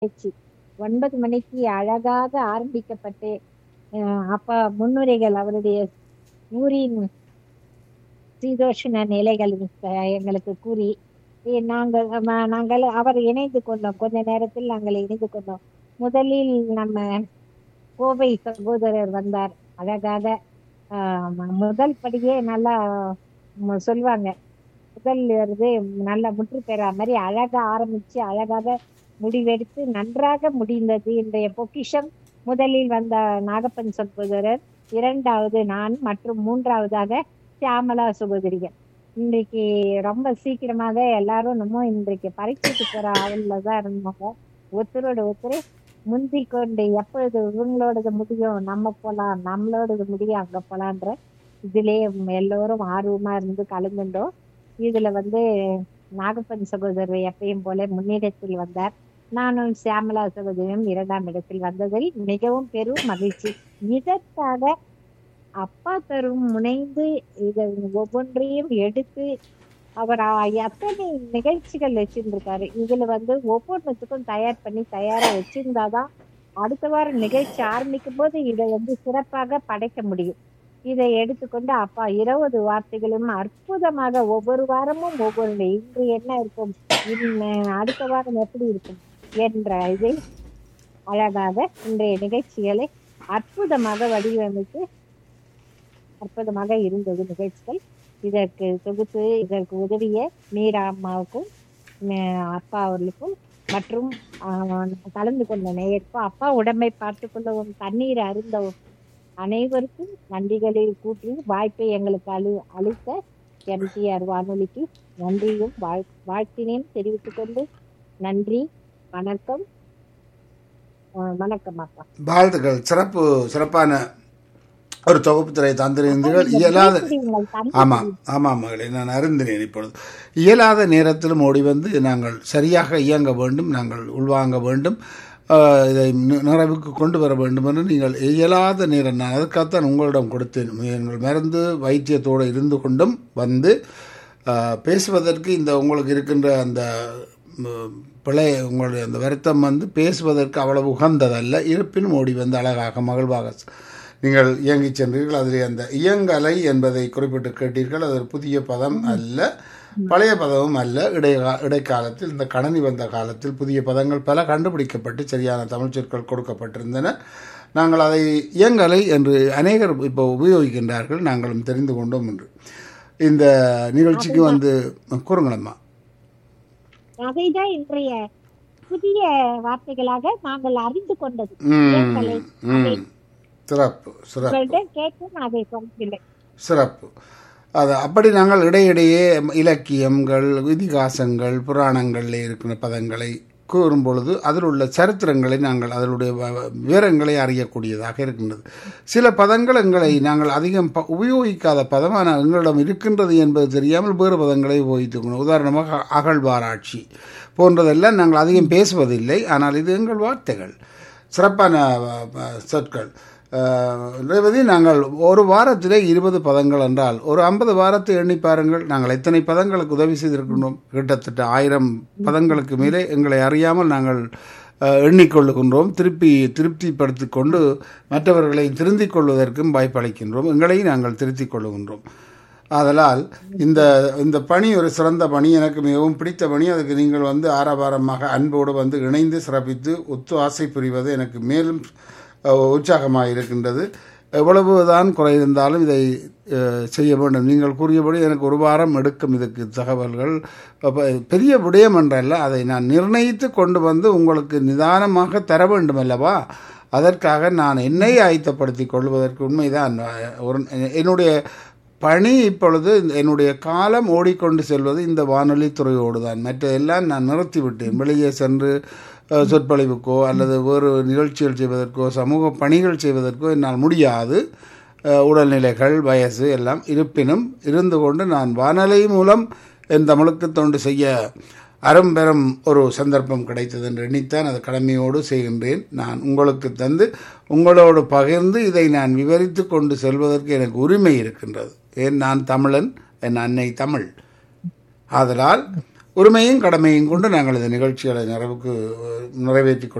நிகழ்ச்சி ஒன்பது மணிக்கு அழகாக ஆரம்பிக்கப்பட்டு அஹ் அப்பா முன்னுரைகள் அவருடைய ஊரின் சீதோஷண நிலைகள் அஹ் எங்களுக்கு கூறி எ- நாங்கள் ம- நாங்கள் அவர் இணைந்து கொண்டோம் கொஞ்ச நேரத்தில் நாங்கள் இணைந்து கொண்டோம் முதலில் நம்ம கோவை சகோதரர் வந்தார் அழகாக ஆஹ் ம- முதல் படியே நல்லா ம- சொல்லுவாங்க முதல் இது நல்ல முற்று பெறா மாதிரி அழகா ஆரம்பிச்சு அழகாக முடிவெடுத்து நன்றாக முடிந்தது இன்றைய பொக்கிஷம் முதலில் வந்த நாகப்பன் சகோதரர் இரண்டாவது நான் மற்றும் மூன்றாவதாக சியாமலா சகோதரிகள் இன்றைக்கு ரொம்ப சீக்கிரமாக எல்லாரும் நம்ம இன்றைக்கு பரீட்சைக்கு போற ஆவல்ல தான் இருந்தாங்க ஒருத்தரோட ஒருத்தர் முந்தி கொண்டு எப்பொழுது இவங்களோடது முடியும் நம்ம போலாம் நம்மளோடது முடியும் அங்க போலான்ற இதுலயே எல்லோரும் ஆர்வமா இருந்து கலந்துட்டோம் இதுல வந்து நாகப்பன் சகோதரர் எப்பயும் போல முன்னிடத்தில் வந்தார் நானும் சியாமலா சகோதரியும் இரண்டாம் இடத்தில் வந்ததில் மிகவும் பெரும் மகிழ்ச்சி இதற்காக அப்பா தரும் முனைந்து இதை ஒவ்வொன்றையும் எடுத்து அவர் அ- எத்தனை நிகழ்ச்சிகள் வச்சிருந்திருக்காரு இதுல வந்து ஒவ்வொன்றுத்துக்கும் தயார் பண்ணி தயாரா வச்சிருந்தாதான் அடுத்த வாரம் நிகழ்ச்சி ஆரம்பிக்கும் போது இதை வந்து சிறப்பாக படைக்க முடியும் இதை எடுத்துக்கொண்டு அப்பா இருபது வார்த்தைகளும் அற்புதமாக ஒவ்வொரு வாரமும் ஒவ்வொரு இன்று என்ன இருக்கும் இன்ன- அடுத்த வாரம் எப்படி இருக்கும் என்ற இதை அழகாக இன்றைய நிகழ்ச்சிகளை அற்புதமாக வடிவமைத்து அற்புதமாக இருந்தது நிகழ்ச்சிகள் இதற்கு தொகுத்து இதற்கு உதவிய மீரா அம்மாவுக்கும் ம- அப்பா அவர்களுக்கும் மற்றும் ஆஹ், கலந்து கொண்ட நேயருக்கும் அப்பா உடம்பை பார்த்து கொள்ளவும் தண்ணீர் அருந்தவும் அனைவருக்கும் நன்றிகளை கூட்டி வாய்ப்பை எங்களுக்கு அளி அளித்த எம்டிஆர் வானொலிக்கு நன்றியும் வாழ் வாழ்த்தினையும் தெரிவித்துக் கொண்டு நன்றி வணக்கம் ஆஹ், வணக்கம் அப்பா வாழ்த்துக்கள் சிறப்பு சிறப்பான ஒரு தொகுப்பு திரை தந்திருந்தீர்கள் இயலாத இப்படி உங்கள் தந்தை ஆமாம் ஆமாம் மகளே நான் அறிந்தினேன் இப்பொழுது இயலாத நேரத்திலும் ஓடி வந்து நாங்கள் சரியாக இயங்க வேண்டும் நாங்கள் உள்வாங்க வேண்டும் ஆஹ், இதை நி- நிறைவுக்கு கொண்டு வர வேண்டும் என்று நீங்கள் இயலாத நேரம் நான் அதுக்காகத்தான் உங்களிடம் கொடுத்தேன் எங்கள் மருந்து வைத்தியத்தோடு இருந்து கொண்டும் வந்து ஆஹ், பேசுவதற்கு இந்த உங்களுக்கு இருக்கின்ற அந்த ம், பிழை உங்களுடைய அந்த வருத்தம் வந்து பேசுவதற்கு அவ்வளவு உகந்ததல்ல இருப்பினும் ஓடி வந்து அழகாக மகிழ்வாக நீங்கள் இயங்கிச் சென்றீர்கள் அதில் அந்த இயங்கலை என்பதை குறிப்பிட்டு கேட்டீர்கள் அது ஒரு புதிய பதம் அல்ல பழைய பதமும் அல்ல இடைக்கா இடைக்காலத்தில் இந்த கணனி வந்த காலத்தில் புதிய பதங்கள் பல கண்டுபிடிக்கப்பட்டு சரியான தமிழ் சொற்கள் கொடுக்கப்பட்டிருந்தன நாங்கள் அதை இயங்கலை என்று அநேகர் இப்போ உபயோகிக்கின்றார்கள் நாங்களும் தெரிந்து கொண்டோம் என்று இந்த நிகழ்ச்சிக்கு வந்து கூறுங்களம்மா அதைதான் இன்றைய புதிய வார்த்தைகளாக நாங்கள் அறிந்து கொண்டது ம் இயங்கலை. ம் சிறப்பு சிறப்பு உங்கள்கிட்ட கேட்டு நான் அதை சொல்லவில்லை சிறப்பு அது அப்படி நாங்கள் இடையிடையே இலக்கியங்கள் இதிகாசங்கள் புராணங்களில் இருக்கிற பதங்களை கூறும் பொழுது அதில் உள்ள சரித்திரங்களை நாங்கள் அதனுடைய வ- விவரங்களை அறியக்கூடியதாக இருக்கின்றது சில பதங்கள் எங்களை நாங்கள் அதிகம் ப உபயோகிக்காத பதமான எங்களிடம் இருக்கின்றது என்பது தெரியாமல் வேறு பதங்களை உபயோகித்துக்கணும் உதாரணமாக அகழ்வாராய்ச்சி போன்றதெல்லாம் நாங்கள் அதிகம் பேசுவதில்லை ஆனால் இது எங்கள் வார்த்தைகள் சிறப்பான அஹ், அஹ், சொற்கள் அஹ், ரேவதி நாங்கள் ஒரு வாரத்திலே இருபது பதங்கள் என்றால் ஒரு ஐம்பது வாரத்தை எண்ணி பாருங்கள் நாங்கள் எத்தனை பதங்களுக்கு உதவி செய்திருக்கின்றோம் கிட்டத்தட்ட ஆயிரம் பதங்களுக்கு மேலே எங்களை அறியாமல் நாங்கள் அஹ், எண்ணிக்கொள்ளுகின்றோம் திருப்பி திருப்திப்படுத்திக் கொண்டு மற்றவர்களை திருந்திக் கொள்வதற்கும் வாய்ப்பளிக்கின்றோம் எங்களையும் நாங்கள் திருத்திக் கொள்ளுகின்றோம் ஆதலால் இந்த இந்த பணி ஒரு சிறந்த பணி எனக்கு மிகவும் பிடித்த பணி அதுக்கு நீங்கள் வந்து ஆரவாரமாக அன்போடு வந்து இணைந்து சிறப்பித்து ஒத்து ஆசை புரிவது எனக்கு மேலும் அஹ், உற்சாகமாக இருக்கின்றது எவ்வளவுதான் குறை இருந்தாலும் இதை அஹ், செய்ய வேண்டும் நீங்கள் கூறியபடி எனக்கு ஒரு வாரம் எடுக்கும் இதுக்கு தகவல்கள் அப்ப பெரிய விடயம் என்றல்ல அதை நான் நிர்ணயித்து கொண்டு வந்து உங்களுக்கு நிதானமாக தர வேண்டும் அல்லவா அதற்காக நான் என்னை ஆயத்தப்படுத்திக் கொள்வதற்கு உண்மைதான் அஹ், ஒரு என்னுடைய பணி இப்பொழுது என்னுடைய காலம் ஓடிக்கொண்டு செல்வது இந்த வானொலி துறையோடு தான் மற்றதெல்லாம் நான் நிறுத்திவிட்டேன் வெளியே சென்று அஹ், சொற்பொழிவுக்கோ அல்லது வேறு நிகழ்ச்சிகள் செய்வதற்கோ சமூக பணிகள் செய்வதற்கோ என்னால் முடியாது அஹ், உடல்நிலைகள் வயசு எல்லாம் இருப்பினும் இருந்து கொண்டு நான் வானொலி மூலம் என் தமிழுக்கு தொண்டு செய்ய அரும்பெரும் ஒரு சந்தர்ப்பம் கிடைத்தது என்று எண்ணித்தான் அது கடமையோடு செய்கின்றேன் நான் உங்களுக்கு தந்து உங்களோடு பகிர்ந்து இதை நான் விவரித்து கொண்டு செல்வதற்கு எனக்கு உரிமை இருக்கின்றது ஏன் நான் தமிழன் என் அன்னை தமிழ் ஆதலால் உரிமையும் கடமையும் கொண்டு நாங்கள் இந்த நிகழ்ச்சிகளை நிறைவுக்கு நிறைவேற்றி